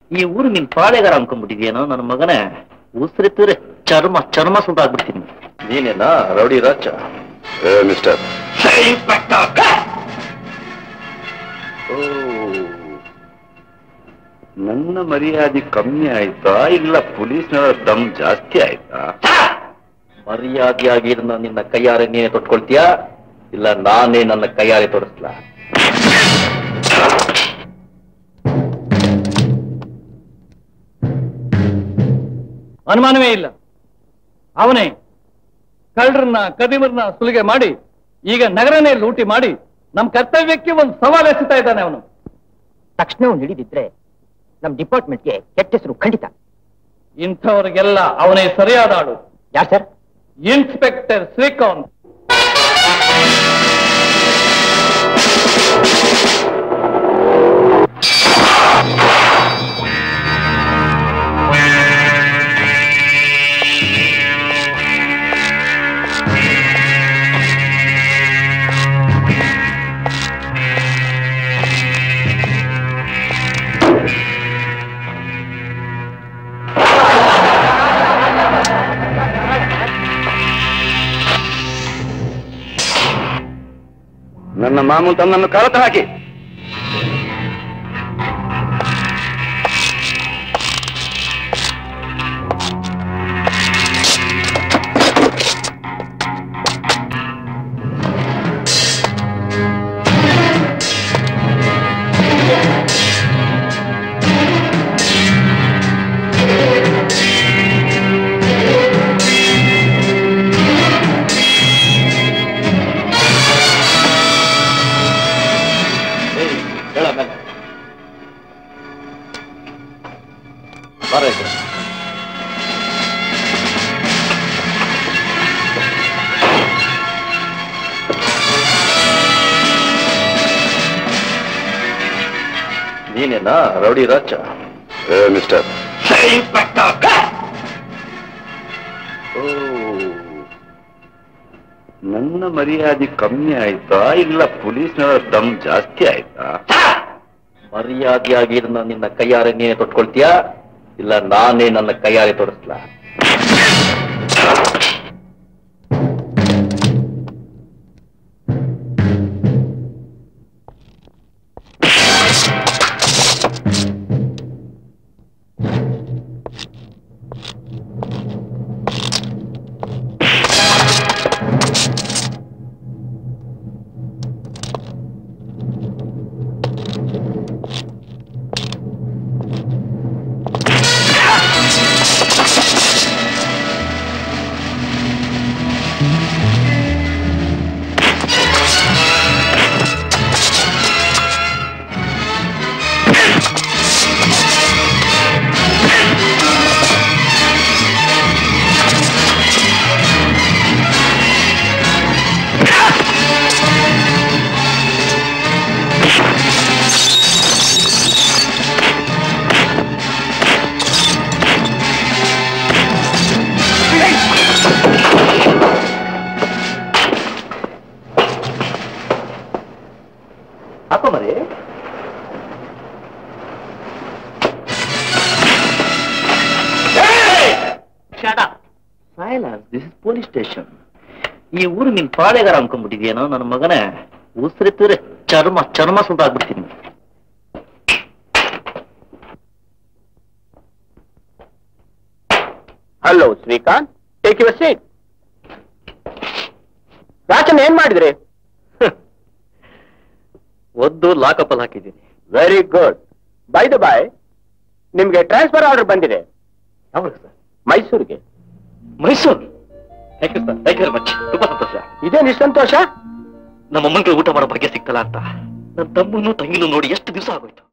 ಈ ಊರು ನಿನ್ ಪಾಳೆಗಾರ ಅನ್ಕೊಂಡ್ಬಿಟ್ಟಿದ್ಯೇನೋ ನನ್ನ ಮಗನೇ ಉಸಿರಿತ್ತಿದ್ರೆ ಚರ್ಮ ಚರ್ಮ ಸುದ್ದಾಗ್ಬಿಡ್ತೀನಿ ನೀನೇನಾ ರೌಡಿ ರಾಜ ಮಿಸ್ಟರ್ ಓ ನನ್ನ ಮರ್ಯಾದೆ ಕಮ್ಮಿ ಆಯ್ತಾ ಇಲ್ಲ ಪೊಲೀಸ್ನವರ ದಮ್ ಜಾಸ್ತಿ ಆಯ್ತಾ ಮರ್ಯಾದೆಯಾಗಿ ಇದನ್ನ ನಿನ್ನ ಕೈಯಾರೆ ನೀನೇ ತೊಟ್ಕೊಳ್ತೀಯಾ ಇಲ್ಲ ನಾನೇ ನನ್ನ ಕೈಯಾರೆ ತೋರಿಸ್ಲಾ ಅನುಮಾನವೇ ಇಲ್ಲ ಅವನೇ ಕಳ್ಳರನ್ನ ಕದಿಮರನ್ನ ಸುಲಿಗೆ ಮಾಡಿ ಈಗ ನಗರನೇ ಲೂಟಿ ಮಾಡಿ ನಮ್ ಕರ್ತವ್ಯಕ್ಕೆ ಒಂದು ಸವಾಲು ಎಸೆತಾ ಇದ್ದಾನೆ ಅವನು ತಕ್ಷಣ ಅವ್ನು ಹಿಡಿದಿದ್ರೆ ನಮ್ ಡಿಪಾರ್ಟ್ಮೆಂಟ್ಗೆ ಕೆಟ್ಟ ಹೆಸರು ಖಂಡಿತ ಇಂಥವ್ರಿಗೆಲ್ಲ ಅವನೇ ಸರಿಯಾದ ಆಳು ಯಾರು ಸರ್ ಇನ್ಸ್ಪೆಕ್ಟರ್ ಶ್ರೀಕಾಂತ್ ನನ್ನ ಮಾಮೂಲು ತನ್ನನ್ನು ಕಳತ ಹಾಕಿ ಏಯ್, ಹೇಳ ಮೇಲೆ. ಬಾರ ಈ ಕಡೆ. ನೀನೇನಾ ರೌಡಿ ರಾಜ ಮಿಸ್ಟರ್ ಓ ನನ್ನ ಮರ್ಯಾದೆ ಕಮ್ಮಿ ಆಯ್ತಾ ಇಲ್ಲ ಪೊಲೀಸ್ನವರ ದಮ್ ಜಾಸ್ತಿ ಆಯ್ತಾ ಮರ್ಯಾದೆಯಾಗಿ ಇದನ್ನ ನಿನ್ನ ಕೈಯಾರೆ ನೀನೇ ತೊಟ್ಕೊಳ್ತೀಯಾ ಇಲ್ಲ ನಾನೇ ನನ್ನ ಕೈಯಾರೆ ತೋರಿಸ್ಲಾ ಹಾಕೋ ಮರಿ silence this is police station ಈ ಊರು ನಿನ್ ಪಾಳೆಗಾರ ಅನ್ಕೊಂಡ್ಬಿಟ್ಟಿದ್ಯೇನೋ ನನ್ನ ಮಗನೇ ಉಸಿರಿತ್ತಿದ್ರೆ ಚರ್ಮ ಚರ್ಮ ಸುದ್ದಾಗ್ಬಿಡ್ತೀನಿ hello Srikanth take your seat Rajan ಏನ್ ಮಾಡಿದ್ರಿ ಒದ್ದು ಲಾಕಪ್ಪಲ್ಲಿ ಹಾಕಿದ್ದೀನಿ very good by the boy ನಿಮ್ಗೆ ಟ್ರಾನ್ಸ್ಫರ್ ಆರ್ಡರ್ ಬಂದಿದೆ ಯಾವಾಗ ಸರ್ ಮೈಸೂರಿಗೆ Mysuru thank you sir thank you very much ತುಂಬಾ ಸಂತೋಷ ಇದೇನು ಇಷ್ಟು ಸಂತೋಷ ನಮ್ಮ ಅಮ್ಮಂಗೆ ಊಟ ಮಾಡೋ ಭಾಗ್ಯ ಸಿಗ್ತಲ್ಲ ಅಂತ ನನ್ನ ತಮ್ಮನ್ನು ತಂಗಿನೂ ನೋಡಿ ಎಷ್ಟು ದಿವಸ ಆಗೋಯ್ತು